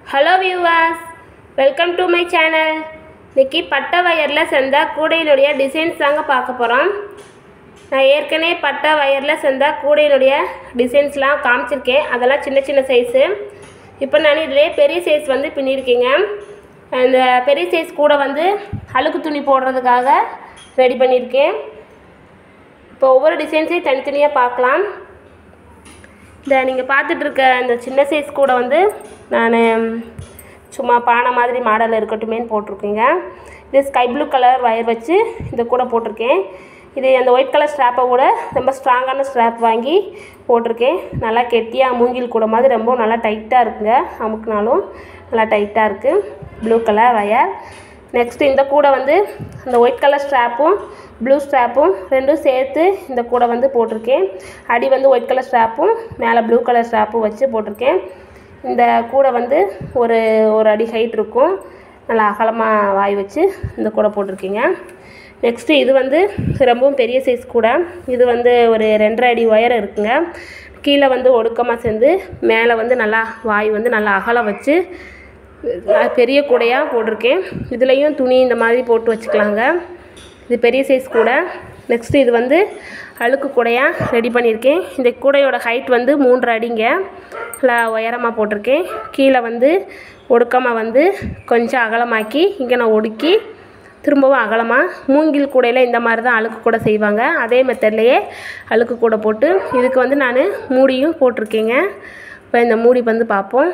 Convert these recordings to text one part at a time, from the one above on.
hello viewers welcome to my channel இன்னைக்கு பட்டை வயரில் செஞ்ச கூடையினுடைய டிசைன்ஸ் தாங்க பார்க்க போகிறோம் நான் ஏற்கனவே பட்டை வயரில் செஞ்ச கூடையினுடைய டிசைன்ஸ்லாம் காமிச்சிருக்கேன் அதெல்லாம் சின்ன சின்ன சைஸு இப்போ நான் இதிலே பெரிய சைஸ் வந்து பின்னிருக்கேங்க அந்த பெரிய சைஸ் கூட வந்து அழுக்கு துணி போடுறதுக்காக ரெடி பண்ணியிருக்கேன் இப்போ ஒவ்வொரு டிசைன்ஸையும் தனித்தனியாக பார்க்கலாம் இந்த நீங்கள் பார்த்துட்ருக்க இந்த சின்ன சைஸ் கூட வந்து நான் சும்மா பானை மாதிரி மாடல் இருக்கட்டுமேன்னு போட்டிருக்கேங்க இது ஸ்கை ப்ளூ கலர் வயர் வச்சு இந்த கூட போட்டிருக்கேன் இது அந்த ஒயிட் கலர் ஸ்ட்ராப்பை கூட ரொம்ப ஸ்ட்ராங்கான ஸ்ட்ராப் வாங்கி போட்டிருக்கேன் நல்லா கெட்டியாக மூங்கில் கூட மாதிரி ரொம்ப நல்லா டைட்டாக இருக்குங்க அமுக்குனாலும் நல்லா டைட்டாக இருக்குது ப்ளூ கலர் வயர் நெக்ஸ்ட்டு இந்த கூடை வந்து அந்த ஒயிட் கலர் ஸ்ட்ராப்பும் ப்ளூ ஸ்ட்ராப்பும் ரெண்டும் சேர்த்து இந்த கூடை வந்து போட்டிருக்கேன் அடி வந்து ஒயிட் கலர் ஸ்ட்ராப்பும் மேலே ப்ளூ கலர் ஸ்ட்ராப்பும் வச்சு போட்டிருக்கேன் இந்த கூடை வந்து ஒரு ஒரு அடி ஹைட் இருக்கும் நல்லா அகலமாக வாய் வச்சு இந்த கூடை போட்டிருக்கீங்க நெக்ஸ்ட்டு இது வந்து ரொம்பவும் பெரிய சைஸ் கூடை இது வந்து ஒரு ரெண்டரை அடி உயரம் இருக்குங்க கீழே வந்து ஒடுக்கமாக சேர்ந்து மேலே வந்து நல்லா வாய் வந்து நல்லா அகலம் வச்சு நான் பெரிய கூடையாக போட்டிருக்கேன் இதுலேயும் துணி இந்த மாதிரி போட்டு வச்சுக்கலாங்க இது பெரிய சைஸ் கூடை நெக்ஸ்ட்டு இது வந்து அழுக்கு கூடையாக ரெடி பண்ணியிருக்கேன் இந்த கூடையோட ஹைட் வந்து மூன்றரை அடிங்க நல்லா உயரமாக போட்டிருக்கேன் கீழே வந்து ஒடுக்கமாக வந்து கொஞ்சம் அகலமாக்கி இங்கே நான் ஒடுக்கி திரும்பவும் அகலமாக மூங்கில் கூடையில் இந்த மாதிரி தான் அழுக்கு கூடை செய்வாங்க அதே மெத்தட்லேயே அழுக்கு கூடை போட்டு இதுக்கு வந்து நான் மூடியும் போட்டிருக்கேங்க இப்போ இந்த மூடி வந்து பார்ப்போம்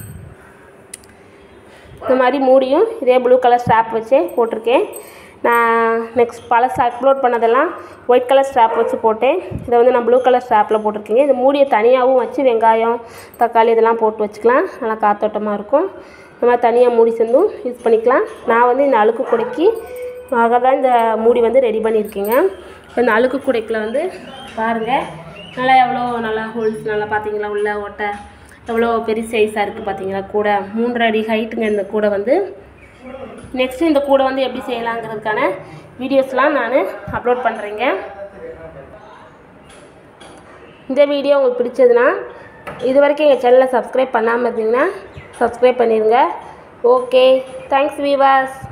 இந்த மாதிரி மூடியும் இதே ப்ளூ கலர் ஸ்ட்ராப் வச்சே போட்டிருக்கேன் நான் நெக்ஸ்ட் பழசு அப்லோட் பண்ணதெல்லாம் ஒயிட் கலர் ஸ்ட்ராப் வச்சு போட்டேன் இதை வந்து நான் ப்ளூ கலர் ஸ்ட்ராப்பில் போட்டிருக்கேங்க இந்த மூடியை தனியாகவும் வச்சு வெங்காயம் தக்காளி இதெல்லாம் போட்டு வச்சுக்கலாம் நல்லா காத்தோட்டமாக இருக்கும் இந்த மாதிரி தனியாக மூடி சேர்ந்தும் யூஸ் பண்ணிக்கலாம் நான் வந்து இந்த அழுக்கு குடைக்கு ஆக தான் இந்த மூடி வந்து ரெடி பண்ணியிருக்கேங்க இப்போ இந்த அழுக்கு குடைக்கில் வந்து பாருங்கள் நல்லா எவ்வளோ நல்லா ஹோல்ஸ் நல்லா பார்த்தீங்களா உள்ள ஒட்டை எவ்வளோ பெரிய சைஸாக இருக்குது பார்த்தீங்களா கூடை மூன்றரை அடி ஹைட்டுங்க இந்த கூடை வந்து நெக்ஸ்ட்டு இந்த கூடை வந்து எப்படி செய்யலாங்கிறதுக்கான வீடியோஸ்லாம் நான் அப்லோட் பண்ணுறேங்க இந்த வீடியோ உங்களுக்கு பிடிச்சதுன்னா இது வரைக்கும் எங்கள் சேனலை சப்ஸ்கிரைப் பண்ணாமல் இருந்தீங்கன்னா சப்ஸ்கிரைப் பண்ணிடுங்க ஓகே தேங்க்ஸ் வீவர்ஸ்